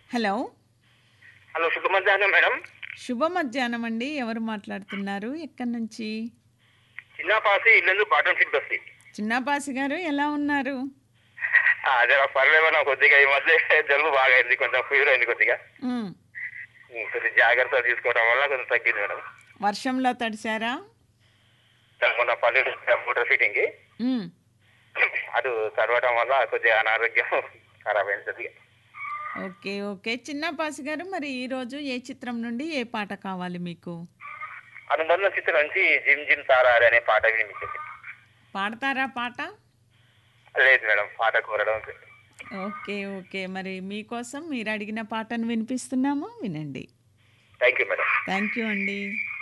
hello hello శుభ మధ్యాహ్నం madam శుభ మధ్యాహ్నం అండి ఎవరు మాట్లాడుతున్నారు ఎక్కడి నుంచి చిన్నపాసి ఇల్లు బాటం ఫిట్ బస్తి చిన్నపాసి గారు ఎలా ఉన్నారు అదే పర్లేమన్నా కొద్దిగా ఈ మధ్య జలుబు బాగా అయింది కొంచెం ఫీవర్ అయింది కొద్దిగా ఉమ్, కొంచెం జాగ్రత్త తీసుకోవడం వల్ల కొంచెం తగ్గింది మేడం వర్షంలో తడిశారా మొన్న పల్లెలు మోటార్ ఫిట్టింగ్ కి ఉమ్, అటు చదవడం వల్ల కొద్దిగా అనారోగ్యం ఖరాబ్ అయింది కొద్దిగా ఓకే ఓకే చిన్నపాసి గారు మరి ఈరోజు ఏ చిత్రం నుండి ఏ పాట కావాలి మీకు అనుబంధ చిత్రం నుంచి జిమ్ జిమ్ తారారి అనే పాట వినిపించింది పాడతారా పాట లేదు మేడం పాట కోరడం ఓకే ఓకే మరి మీకోసం మీరు అడిగిన పాటను వినిపిస్తున్నాము వినండి thank you madam thank you అండి